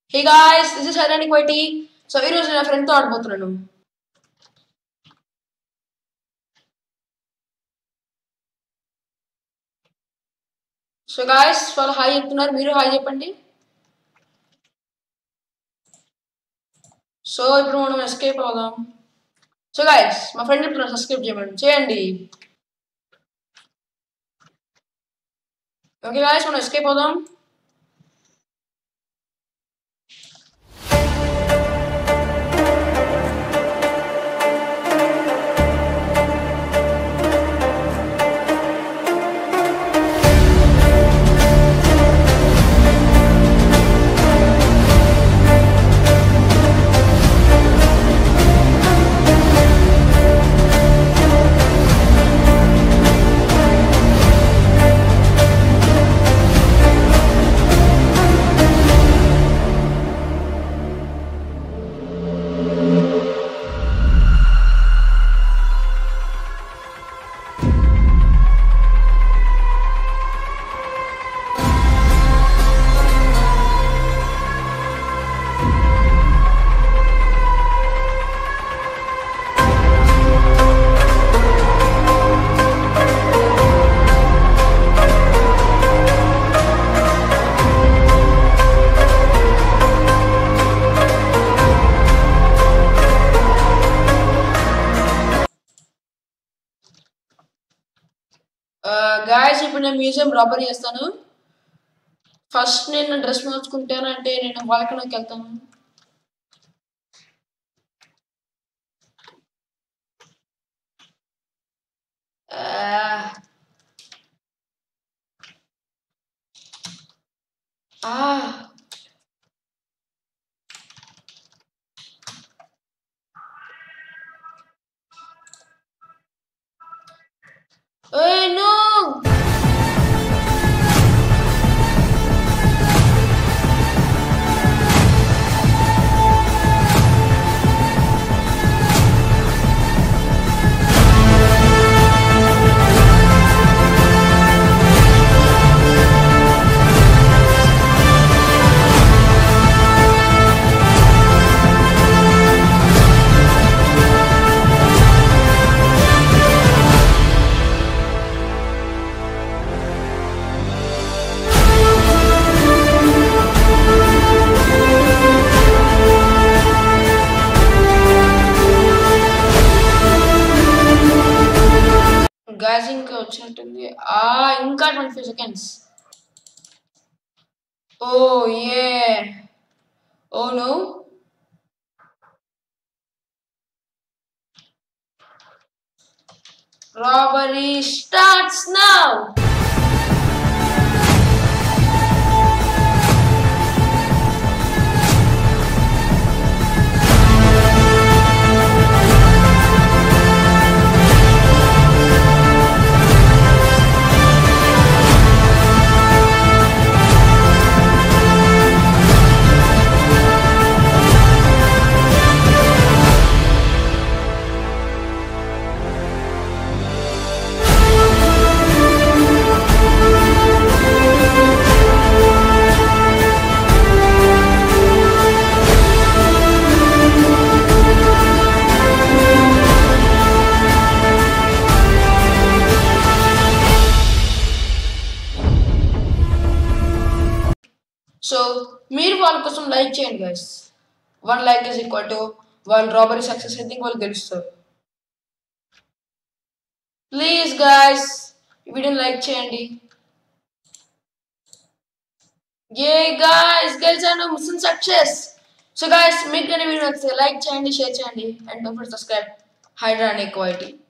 Hey guys this is Hyronic YT so ఈరోజు నా ఫ్రెండ్తో ఆడబోతున్నాను సో గాయస్ వాళ్ళు హాయ్ చెప్తున్నారు మీరు హాయ్ చెప్పండి సో ఇప్పుడు మనం ఎస్కేప్ అవుదాం సో గాయస్ మా ఫ్రెండ్ చెప్తున్నారు సబ్స్క్రైబ్ చేయమని చేయండి ఓకే గాయస్ మనం ఎస్కేప్ అవుదాం గాయస్ ఇప్పుడు నేను మ్యూజియం రాబరీ చేస్తాను ఫస్ట్ నేను డ్రెస్ మార్చుకుంటానంటే నేను వాల్కనోకి వెళ్తాను ఆ. ఆ. Hey, no! గాజ్ ఇంకా వచ్చినట్టుంది ఆ ఇంకా ట్వంటీ ఫైవ్ సెకండ్స్ ఓ ఏ oh no Robbery starts now! So మీరు వాళ్ళ కోసం లైక్ చేయండి guys one like is equal to one robbery success అయితే వాళ్ళు గెలుస్తారు ప్లీజ్ గాయస్ ఈ వీడియోని లైక్ చేయండి ఏ గాయస్ గెలిచాను మిషన్ సక్సెస్ సో గాయస్ మీకు కానీ వీడియో నచ్చితే లైక్ చేయండి షేర్ చేయండి and don't subscribe Hydronic YT